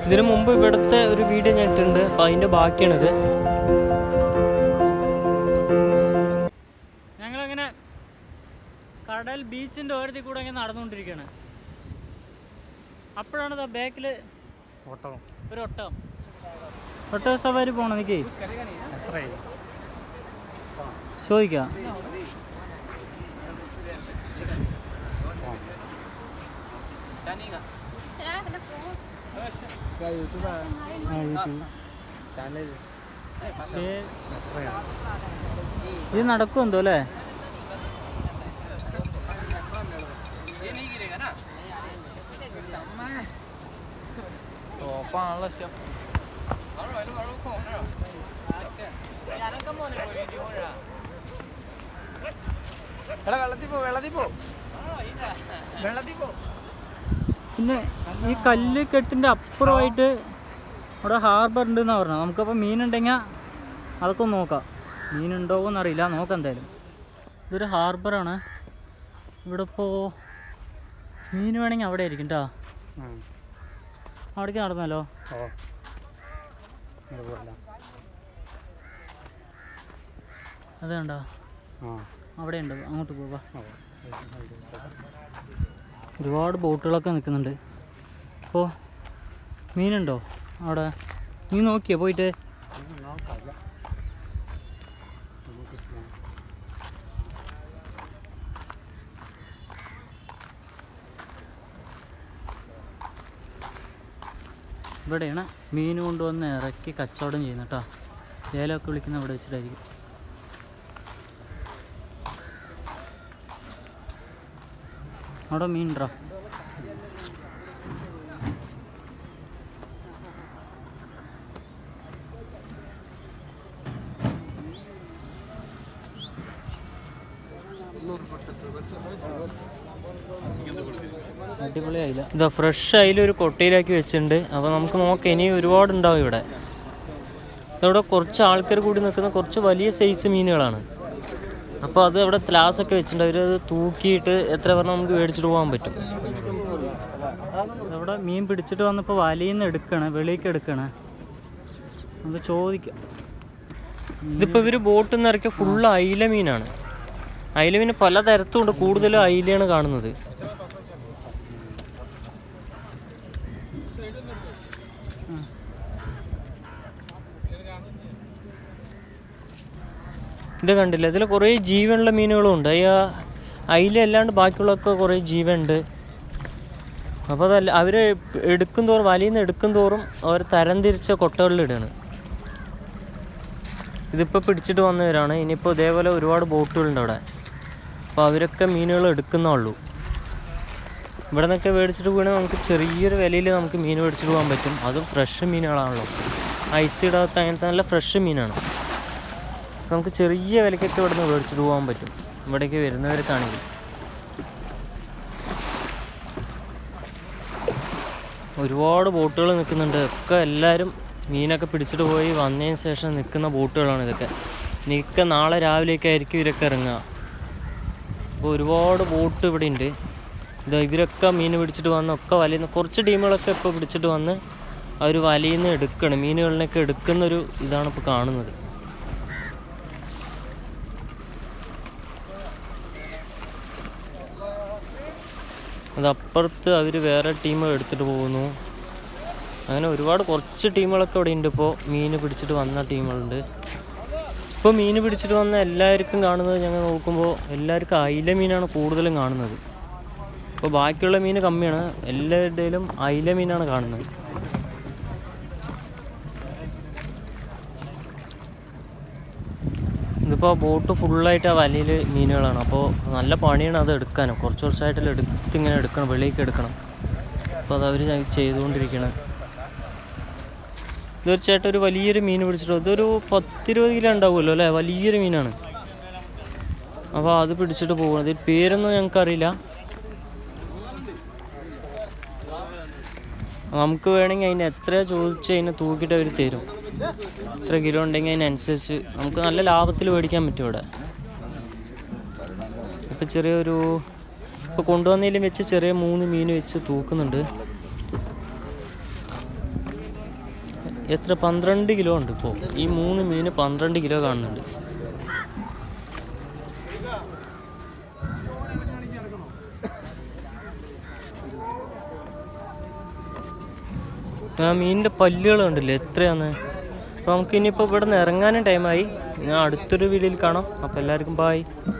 ഇതിനു മുമ്പ് ഇവിടുത്തെ ഒരു വീഡിയോ ഞാൻ ഇട്ടിട്ടുണ്ട് അപ്പോൾ അതിൻ്റെ ബാക്കിയാണിത് ഞങ്ങളങ്ങനെ കടൽ ബീച്ചിൻ്റെ ഓരത്തിൽ കൂടെ ഇങ്ങനെ നടന്നുകൊണ്ടിരിക്കുകയാണ് അപ്പോഴാണ് ദാ ബാക്കിൽ ഓട്ടോ ഒരു ഒട്ടകം ഒട്ടക സവാരി പോകണം എനിക്ക് എത്രയായി ചോദിക്കാം പക്ഷേ ഇത് നടക്കും എന്തോ അല്ലേ എടാ വെള്ളത്തിൽ പോ വെള്ളത്തിൽ പോ വെള്ളത്തിൽ പോ പിന്നെ ഈ കല്ല് കെട്ടിൻ്റെ അപ്പുറമായിട്ട് അവിടെ ഹാർബർ ഉണ്ടെന്നാണ് പറഞ്ഞത് നമുക്കപ്പോൾ മീനുണ്ടെങ്കിൽ അതൊക്കെ ഒന്ന് നോക്കാം മീനുണ്ടോ എന്നറിയില്ല നോക്കാം എന്തായാലും ഇതൊരു ഹാർബറാണ് ഇവിടെ ഇപ്പോൾ മീൻ വേണമെങ്കിൽ അവിടെ ആയിരിക്കും കേട്ടോ അവിടേക്ക് നടന്നല്ലോ ഓ ഇങ്ങോട്ട് പോരല്ല. അത് കണ്ടോ ആ അവിടെ ഉണ്ട് അങ്ങോട്ട് പോവാ ഓ ഒരുപാട് ബോട്ടുകളൊക്കെ നിൽക്കുന്നുണ്ട് അപ്പോൾ മീനുണ്ടോ അവിടെ നീ നോക്കിയോ പോയിട്ട് നോക്കാം നമുക്ക് ചെയ്യാം. ഇവിടെയാണ് മീൻ കൊണ്ടുവന്ന് ഇറക്കി കച്ചവടം ചെയ്യുന്നത് കേട്ടോ ലേലമൊക്കെ വിളിക്കുന്ന ഇവിടെ വെച്ചിട്ടായിരിക്കും അവിടെ മീൻ ഉണ്ടോ അടിപൊളിയായില്ല ഇതാ ഫ്രഷ് അതിലൊരു കൊട്ടയിലാക്കി വെച്ചിട്ടുണ്ട് അപ്പോൾ നമുക്ക് നോക്കാം ഇനി ഒരുപാട് ഉണ്ടാവും ഇവിടെ ഇവിടെ കുറച്ച് ആൾക്കാർ കൂടി നിൽക്കുന്ന കുറച്ച് വലിയ സൈസ് മീനുകളാണ് അപ്പോൾ അത് അവിടെ ത്ലാസൊക്കെ വെച്ചിട്ടുണ്ട് അവരത് തൂക്കിയിട്ട് എത്ര പറഞ്ഞാൽ നമുക്ക് മേടിച്ചിട്ട് പോകാൻ പറ്റും അവിടെ മീൻ പിടിച്ചിട്ട് വന്നപ്പോൾ വലയിൽ നിന്ന് എടുക്കണേ വെളിയിലേക്ക് എടുക്കണേ നമുക്ക് ചോദിക്കാം ഇതിപ്പോൾ ഇവർ ബോട്ടിൽ നിന്ന് ഇറക്കിയ ഫുള്ള് അയില മീനാണ് അയില മീൻ പല തരത്തുമുണ്ട് കൂടുതലും അയിലയാണ് കാണുന്നത് ഇത് കണ്ടില്ല ഇതിൽ കുറേ ജീവനുള്ള മീനുകളും ഉണ്ട് ഈ അയില അല്ലാണ്ട് ബാക്കിയുള്ളതൊക്കെ കുറേ ജീവനുണ്ട് അപ്പോൾ അതല്ല അവർ എടുക്കും തോറും വലയിൽ നിന്ന് എടുക്കും തോറും അവർ തരംതിരിച്ച കൊട്ടകളിലിടാണ് ഇതിപ്പോൾ പിടിച്ചിട്ട് വന്നവരാണ് ഇനിയിപ്പോൾ ഇതേപോലെ ഒരുപാട് ബോട്ടുകളുണ്ട് അവിടെ അപ്പോൾ അവരൊക്കെ മീനുകൾ എടുക്കുന്നേ ഉള്ളൂ ഇവിടെ നിന്നൊക്കെ മേടിച്ചിട്ട് പോകണമെങ്കിൽ നമുക്ക് ചെറിയൊരു വിലയിൽ നമുക്ക് മീൻ മേടിച്ചിട്ട് പോകാൻ പറ്റും അതും ഫ്രഷ് മീനുകളാണല്ലോ ഐസ് ഇടാത്ത അങ്ങനത്തെ നല്ല ഫ്രഷ് മീനാണ് നമുക്ക് ചെറിയ വിലക്കൊക്കെ ഇവിടെ നിന്ന് മേടിച്ചിട്ട് പോകാൻ പറ്റും ഇവിടേക്ക് വരുന്നവർക്കാണെങ്കിൽ ഒരുപാട് ബോട്ടുകൾ നിൽക്കുന്നുണ്ട് ഒക്കെ എല്ലാവരും മീനൊക്കെ പിടിച്ചിട്ട് പോയി വന്നതിന് ശേഷം നിൽക്കുന്ന ബോട്ടുകളാണ് ഇതൊക്കെ നിൽക്ക നാളെ രാവിലേക്ക് ആയിരിക്കും ഇവരൊക്കെ ഇറങ്ങുക അപ്പോൾ ഒരുപാട് ബോട്ട് ഇവിടെ ഉണ്ട് ഇത് ഇവരൊക്കെ മീൻ പിടിച്ചിട്ട് വന്ന് ഒക്കെ വലയുന്ന കുറച്ച് ടീമുകളൊക്കെ ഇപ്പോൾ പിടിച്ചിട്ട് വന്ന് അവർ വലയിൽ നിന്ന് എടുക്കണം മീനുകളിനൊക്കെ എടുക്കുന്നൊരു ഇതാണ് ഇപ്പോൾ കാണുന്നത് അത് അപ്പുറത്ത് അവർ വേറെ ടീം എടുത്തിട്ട് പോകുന്നു അങ്ങനെ ഒരുപാട് കുറച്ച് ടീമുകളൊക്കെ ഇവിടെ ഉണ്ട് ഇപ്പോൾ മീൻ പിടിച്ചിട്ട് വന്ന ടീമുകളുണ്ട് ഇപ്പോൾ മീൻ പിടിച്ചിട്ട് വന്ന എല്ലാവർക്കും കാണുന്നത് ഞങ്ങൾ നോക്കുമ്പോൾ എല്ലാവർക്കും അയില മീനാണ് കൂടുതലും കാണുന്നത് ഇപ്പോൾ ബാക്കിയുള്ള മീൻ കമ്മിയാണ് എല്ലാവരുടെയിലും അയില മീനാണ് കാണുന്നത് ഇതിപ്പോൾ ബോട്ട് ഫുള്ളായിട്ട് ആ വലയിൽ മീനുകളാണ് അപ്പോൾ നല്ല പണിയാണ് അത് എടുക്കാനും കുറച്ച് കുറച്ചായിട്ട് എടുത്ത് ഇങ്ങനെ എടുക്കണം വെളിയിലേക്ക് എടുക്കണം അപ്പോൾ അത് അവർ ചെയ്തുകൊണ്ടിരിക്കുകയാണ് തീർച്ചയായിട്ടും ഒരു വലിയൊരു മീൻ പിടിച്ചിട്ട് ഇതൊരു പത്തിരുപത് കിലോ ഉണ്ടാവുമല്ലോ അല്ലേ വലിയൊരു മീനാണ് അപ്പോൾ അത് പിടിച്ചിട്ട് പോകണം ഇതിൽ പേരൊന്നും ഞങ്ങൾക്കറിയില്ല നമുക്ക് വേണമെങ്കിൽ അതിന് എത്ര ചോദിച്ച് അതിനെ തൂക്കിയിട്ട് അവർ തരും എത്ര കിലോ ഉണ്ടെങ്കിൽ അതിനനുസരിച്ച് നമുക്ക് നല്ല ലാഭത്തിൽ മേടിക്കാൻ പറ്റും ഇവിടെ ഇപ്പം ചെറിയൊരു ഇപ്പോൾ കൊണ്ടുവന്നതിലും വെച്ച് ചെറിയ മൂന്ന് മീൻ വെച്ച് തൂക്കുന്നുണ്ട് എത്ര പന്ത്രണ്ട് കിലോ ഉണ്ട് ഇപ്പോൾ ഈ മൂന്ന് മീന് പന്ത്രണ്ട് കിലോ കാണുന്നുണ്ട് ആ മീനിൻ്റെ പല്ലുകൾ കണ്ടില്ലേ എത്രയാന്ന് അപ്പോൾ നമുക്ക് ഇനിയിപ്പോൾ ഇവിടെ നിന്ന് ഇറങ്ങാനും ടൈമായി ഞാൻ അടുത്തൊരു വീഡിയോയിൽ കാണാം അപ്പോൾ എല്ലാവർക്കും ബായ്